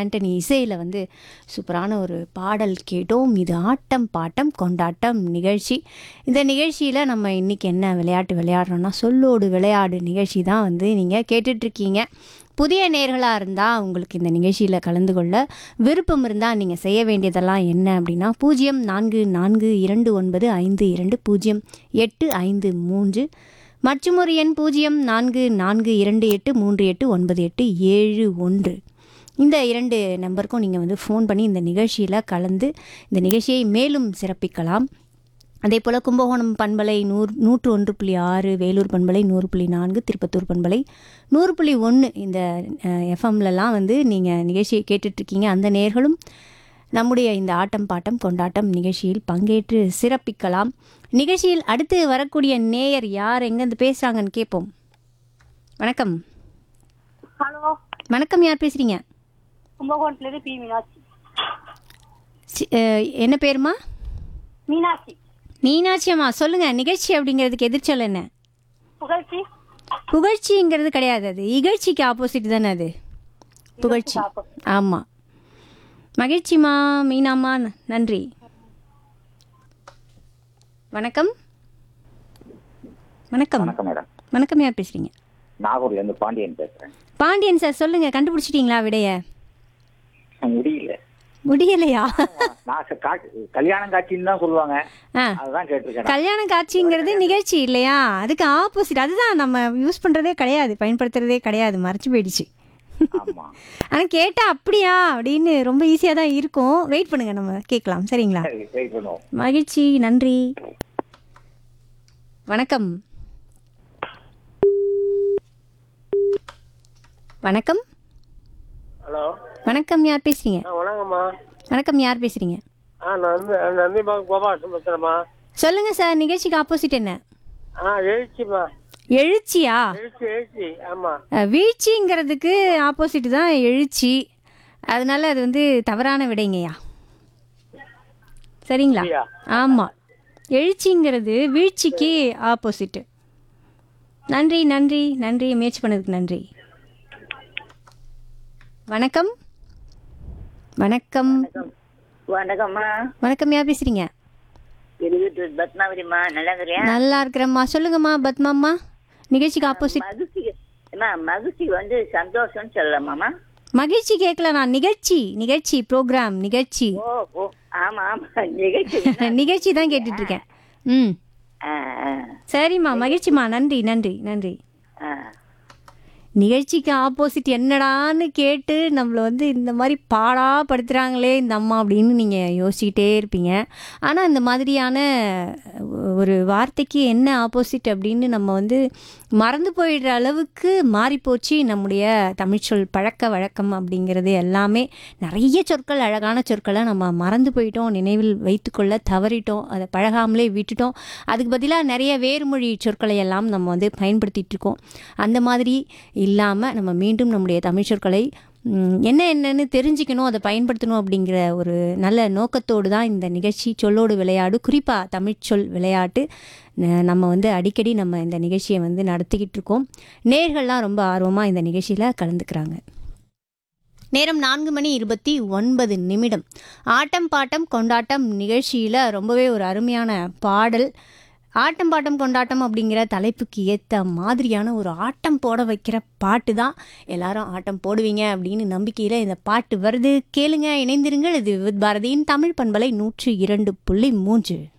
ஆண்டனி இசையில் வந்து சூப்பரான ஒரு பாடல் கேட்டோம் இது ஆட்டம் பாட்டம் கொண்டாட்டம் நிகழ்ச்சி இந்த நிகழ்ச்சியில் நம்ம இன்றைக்கி என்ன விளையாட்டு விளையாடுறோன்னா சொல்லோடு விளையாடு நிகழ்ச்சி தான் வந்து நீங்கள் கேட்டுட்ருக்கீங்க புதிய நேர்களாக இருந்தால் உங்களுக்கு இந்த நிகழ்ச்சியில் கலந்து கொள்ள விருப்பம் இருந்தால் நீங்கள் செய்ய வேண்டியதெல்லாம் என்ன அப்படின்னா பூஜ்ஜியம் நான்கு நான்கு இரண்டு ஒன்பது ஐந்து இரண்டு பூஜ்ஜியம் எட்டு ஐந்து மூன்று மற்றும் ஒரு எண் பூஜ்ஜியம் நான்கு நான்கு இரண்டு எட்டு மூன்று எட்டு ஒன்பது எட்டு ஏழு ஒன்று இந்த இரண்டு நம்பருக்கும் நீங்கள் வந்து ஃபோன் பண்ணி இந்த நிகழ்ச்சியில் கலந்து இந்த நிகழ்ச்சியை மேலும் சிறப்பிக்கலாம் அதே போல் கும்பகோணம் பண்பலை நூறு நூற்று ஒன்று புள்ளி ஆறு வேலூர் பண்பலை நூறு புள்ளி நான்கு திருப்பத்தூர் பண்பலை நூறு புள்ளி ஒன்று இந்த எஃப்எம்லலாம் வந்து நீங்கள் நிகழ்ச்சியை கேட்டுட்ருக்கீங்க அந்த நேர்களும் நம்முடைய இந்த ஆட்டம் பாட்டம் கொண்டாட்டம் நிகழ்ச்சியில் பங்கேற்று சிறப்பிக்கலாம் நிகழ்ச்சியில் அடுத்து வரக்கூடிய நேயர் யார் எங்கேருந்து பேசுகிறாங்கன்னு கேட்போம் வணக்கம் ஹலோ வணக்கம் யார் பேசுகிறீங்க கும்பகோணத்துலேருந்து பி மீனாட்சி சி- அஹ், என்ன பேருமா மீனாட்சி மீனாட்சி அம்மா சொல்லுங்கள் நிகழ்ச்சி அப்படிங்கிறதுக்கு எதிர்ச்சொல் என்ன புகழ்ச்சி புகழ்ச்சிங்கிறது கிடையாது அது இகழ்ச்சிக்கு ஆப்போசிட் தானே அது புகழ்ச்சி ஆமாம் மகிழ்ச்சிமா மீனாம்மா ந- நன்றி வணக்கம் வணக்கம் வணக்கம் மேடம் வணக்கம் யார் பேசுகிறீங்க நாகூர்ல இருந்து பாண்டியன் பேசுறேன் பாண்டியன் சார் சொல்லுங்கள் கண்டுபிடிச்சிட்டிங்களா விடைய முடியல முடியலையா நான் ச- கா- கல்யாணம் காட்சின்னு தான் சொல்லுவாங்க ஆ அதுதான் கேட்டிருக்கேன் கல்யாண காட்சிங்கிறது நிகழ்ச்சி இல்லையா அதுக்கு ஆப்போசிட் அதுதான் நம்ம யூஸ் பண்ணுறதே கிடையாது பயன்படுத்துறதே கிடையாது மறைச்சு போயிடுச்சு ஆமா ஆனால் கேட்டால் அப்படியா அப்படின்னு ரொம்ப ஈஸியாக தான் இருக்கும் வெயிட் பண்ணுங்கள் நம்ம கேட்கலாம் சரிங்களா சரி ட்ரை பண்ணுவோம் மகிழ்ச்சி நன்றி வணக்கம் வணக்கம் ஹலோ வணக்கம் யார் பேசுறீங்க ஆ வணக்கம்மா வணக்கம் யார் பேசுறீங்க ஆ நான் வந்து நந்திபாக் கோபாலன் பேசுகிறேம்மா சொல்லுங்க சார் நிகழ்ச்சிக்கு ஆப்போசிட் என்ன ஆ எழுச்சிம்மா எழுச்சியா எழுச்சி எழுச்சி ஆமாம் அஹ், வீழ்ச்சிங்கிறதுக்கு ஆப்போசிட் தான் எழுச்சி அதனால அது வந்து தவறான விடைங்கய்யா சரிங்களா அப்படியா? ஆமாம் எழுச்சிங்கிறது வீழ்ச்சிக்கு ஆப்போசிட்டு நன்றி நன்றி நன்றி முயற்சி பண்ணதுக்கு நன்றி வணக்கம் வணக்கம் வணக்கம்மா வணக்கம் யார் பேசுறீங்க திருவிட்டு பத்மாவதிம்மா நல்லா இருக்கிறியா நல்லா இருக்கிறேம்மா சொல்லுங்கம்மா பத்மாம்மா நிகழ்ச்சிக்கு ஆப்போசிட் மகிழ்ச்சி அம்மா மகிழ்ச்சி வந்து சந்தோஷம்னு சொல்லலாமாம்மா மகிழ்ச்சி கேட்கல நான் நிகழ்ச்சி நிகழ்ச்சி ப்ரோக்ராம் நிகழ்ச்சி ஓ ஓ ஆமா ஆமா நிகழ்ச்சி நிகழ்ச்சி தான் கேட்டுட்டு இருக்கேன் ம் ஆ, ஆ, சரிம்மா மகிழ்ச்சிம்மா நன்றி நன்றி நன்றி ஆ. நிகழ்ச்சிக்கு ஆப்போசிட் என்னடான்னு கேட்டு நம்மளை வந்து இந்த மாதிரி பாடா படுத்துகிறாங்களே இந்த அம்மா அப்படின்னு நீங்கள் யோசிச்சுக்கிட்டே இருப்பீங்க ஆனால் இந்த மாதிரியான ஒரு வார்த்தைக்கு என்ன ஆப்போசிட் அப்படின்னு நம்ம வந்து மறந்து போயிடுற அளவுக்கு மாறிப்போச்சு நம்முடைய தமிழ்ச்சொல் பழக்க வழக்கம் அப்படிங்கிறது எல்லாமே நிறைய சொற்கள் அழகான சொற்களை நம்ம மறந்து போயிட்டோம் நினைவில் வைத்துக்கொள்ள தவறிட்டோம் அதை பழகாமலே விட்டுட்டோம் அதுக்கு பதிலாக நிறைய வேறுமொழி சொற்களை எல்லாம் நம்ம வந்து பயன்படுத்திட்டு இருக்கோம் அந்த மாதிரி இல்லாமல் நம்ம மீண்டும் நம்முடைய தமிழ் சொற்களை ம், என்ன என்னன்னு தெரிஞ்சுக்கணும் அதை பயன்படுத்தணும் அப்படிங்கிற ஒரு நல்ல நோக்கத்தோடு தான் இந்த நிகழ்ச்சி சொல்லோடு விளையாடு குறிப்பாக தமிழ்ச்சொல் விளையாட்டு ந- நம்ம வந்து அடிக்கடி நம்ம இந்த நிகழ்ச்சியை வந்து நடத்திக்கிட்டு இருக்கோம் நேர்கள்லாம் ரொம்ப ஆர்வமாக இந்த நிகழ்ச்சியில் கலந்துக்கிறாங்க நேரம் நான்கு மணி இருபத்தி ஒன்பது நிமிடம் ஆட்டம் பாட்டம் கொண்டாட்டம் நிகழ்ச்சியில் ரொம்பவே ஒரு அருமையான பாடல் ஆட்டம் பாட்டம் கொண்டாட்டம் அப்படிங்கிற தலைப்புக்கு ஏற்ற மாதிரியான ஒரு ஆட்டம் போட வைக்கிற பாட்டு தான் எல்லாரும் ஆட்டம் போடுவீங்க அப்படின்னு நம்பிக்கையில் இந்த பாட்டு வருது கேளுங்க இணைந்திருங்கள் இது வித் பாரதியின் தமிழ் பண்பலை நூற்று இரண்டு புள்ளி மூன்று